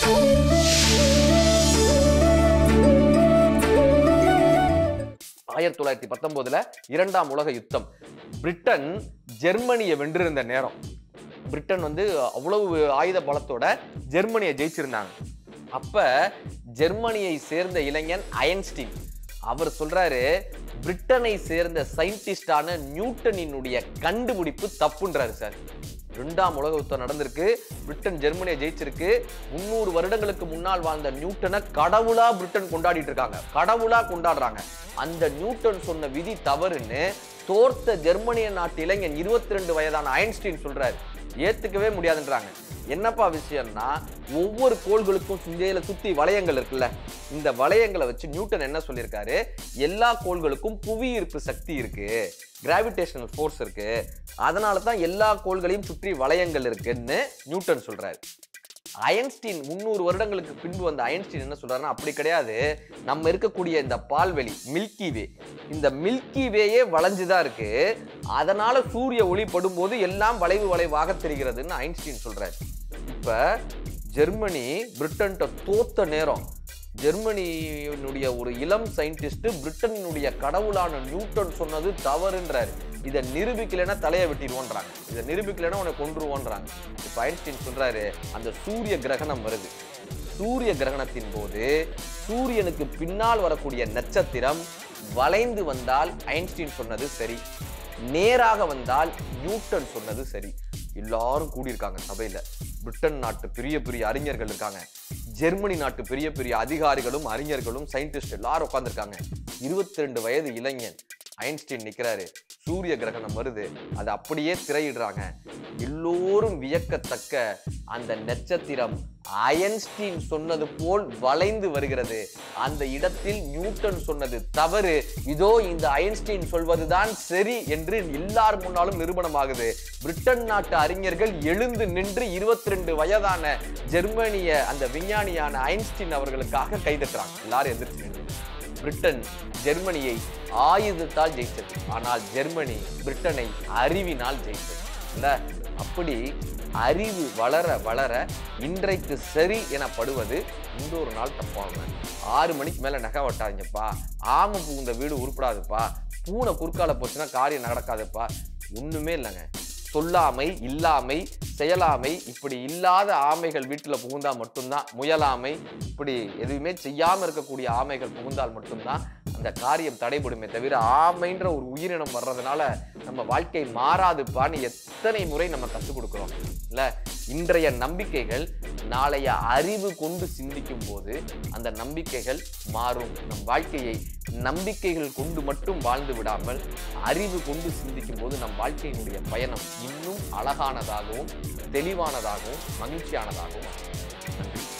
ஆயிரத்தி தொள்ளாயிரத்தி பத்தொன்பதுல இரண்டாம் உலக யுத்தம் பிரிட்டன் ஜெர்மனியை வென்றிருந்த நேரம் பிரிட்டன் வந்து அவ்வளவு ஆயுத பலத்தோட ஜெர்மனியை ஜெயிச்சிருந்தாங்க அப்ப ஜெர்மனியை சேர்ந்த இளைஞன் அயன்ஸ்டீன் அவர் சொல்றாரு பிரிட்டனை சேர்ந்த சயின்டிஸ்டான நியூட்டனினுடைய கண்டுபிடிப்பு தப்புன்றாரு சார் ரெண்டாம் உலக யுத்தம் நடந்திருக்கு பிரிட்டன் ஜெர்மனியை ஜெயிச்சிருக்கு முந்நூறு வருடங்களுக்கு முன்னால் வாழ்ந்த நியூட்டனை கடவுளா பிரிட்டன் கொண்டாடிட்டு இருக்காங்க கடவுளா கொண்டாடுறாங்க அந்த நியூட்டன் சொன்ன விதி தவறுன்னு தோர்த்த ஜெர்மனிய நாட்டு இளைஞன் இருபத்தி ரெண்டு வயதான ஐன்ஸ்டீன் சொல்றாரு ஏத்துக்கவே முடியாதுன்றாங்க என்னப்பா விஷயம்னா ஒவ்வொரு கோள்களுக்கும் சுந்தையில சுத்தி வளையங்கள் இருக்குல்ல இந்த வளையங்களை வச்சு நியூட்டன் என்ன சொல்லியிருக்காரு எல்லா கோள்களுக்கும் புவி ஈர்ப்பு சக்தி இருக்கு கிராவிடேஷனல் ஃபோர்ஸ் இருக்கு அதனால தான் எல்லா கோள்களையும் சுற்றி வளையங்கள் இருக்குன்னு நியூட்டன் சொல்றாரு அயன்ஸ்டீன் முந்நூறு வருடங்களுக்கு பின்பு வந்த அயன்ஸ்டீன் என்ன சொல்றாருன்னா அப்படி கிடையாது நம்ம இருக்கக்கூடிய இந்த பால்வெளி மில்கி வே இந்த மில்கி வேயே வளைஞ்சுதான் இருக்கு அதனால சூரிய ஒளி படும்போது எல்லாம் வளைவு வளைவாக தெரிகிறதுன்னு ஐன்ஸ்டீன் சொல்றாரு இப்ப ஜெர்மனி பிரிட்டன்ட்ட தோத்த நேரம் ஜெர்மனியினுடைய ஒரு இளம் சயின்டிஸ்ட் பிரிட்டனினுடைய கடவுளான நியூட்டன் சொன்னது தவறுன்றாரு இதை நிரூபிக்கலைன்னா தலையை வெட்டிடுவோன்றாங்க இதை நிரூபிக்கலைன்னா உன்னை கொன்றுவோன்றாங்க இப்போ ஐன்ஸ்டீன் சொல்றாரு அந்த சூரிய கிரகணம் வருது சூரிய கிரகணத்தின் போது சூரியனுக்கு பின்னால் வரக்கூடிய நட்சத்திரம் வளைந்து வந்தால் ஐன்ஸ்டீன் சொன்னது சரி நேராக வந்தால் நியூட்டன் சொன்னது சரி எல்லாரும் கூடியிருக்காங்க சபையில பிரிட்டன் நாட்டு பெரிய பெரிய அறிஞர்கள் இருக்காங்க ஜெர்மனி நாட்டு பெரிய பெரிய அதிகாரிகளும் அறிஞர்களும் சயின்டிஸ்ட் எல்லாரும் உட்காந்துருக்காங்க இருபத்தி ரெண்டு வயது இளைஞன் ஐன்ஸ்டீன் நிக்கிறாரு சூரிய கிரகணம் வருது அதை அப்படியே திரையிடுறாங்க எல்லோரும் வியக்கத்தக்க அந்த நட்சத்திரம் அயன்ஸ்டீன் சொன்னது போல் வளைந்து வருகிறது அந்த இடத்தில் நியூட்டன் சொன்னது தவறு இதோ இந்த அயன்ஸ்டீன் சொல்வதுதான் சரி என்று எல்லார் முன்னாலும் நிரூபணமாகுது பிரிட்டன் நாட்டு அறிஞர்கள் எழுந்து நின்று இருபத்தி ரெண்டு வயதான ஜெர்மனிய அந்த விஞ்ஞானியான ஐன்ஸ்டீன் அவர்களுக்காக கைதட்டுறாங்க எல்லாரும் எதிர்த்து நின்று பிரிட்டன் ஜெர்மனியை ஆயுதத்தால் ஜெயித்தது ஆனால் ஜெர்மனி பிரிட்டனை அறிவினால் ஜெயித்தது இல்ல அப்படி அறிவு வளர வளர இன்றைக்கு சரி எனப்படுவது இன்னொரு நாள் தப்பாங்க ஆறு மணிக்கு மேல நகை வெட்டாதீங்கப்பா ஆமை புகுந்த வீடு உருப்படாதுப்பா பூனை குறுக்கால போச்சுன்னா காரியம் நடக்காதுப்பா ஒண்ணுமே இல்லைங்க சொல்லாமை இல்லாமை செயலாமை இப்படி இல்லாத ஆமைகள் வீட்டுல புகுந்தா மட்டும்தான் முயலாமை இப்படி எதுவுமே செய்யாம இருக்கக்கூடிய ஆமைகள் புகுந்தால் மட்டும்தான் அந்த காரியம் தடைபடுமே தவிர ஆமைன்ற ஒரு உயிரினம் வர்றதுனால நம்ம வாழ்க்கை மாறாதுப்பான்னு எத்தனை முறை நம்ம கற்றுக் கொடுக்குறோம் இல்ல இன்றைய நம்பிக்கைகள் நாளைய அறிவு கொண்டு சிந்திக்கும் போது அந்த நம்பிக்கைகள் மாறும் நம் வாழ்க்கையை நம்பிக்கைகள் கொண்டு மட்டும் வாழ்ந்து விடாமல் அறிவு கொண்டு சிந்திக்கும் போது நம் வாழ்க்கையினுடைய பயணம் இன்னும் அழகானதாகவும் தெளிவானதாகவும் மகிழ்ச்சியானதாகவும் நன்றி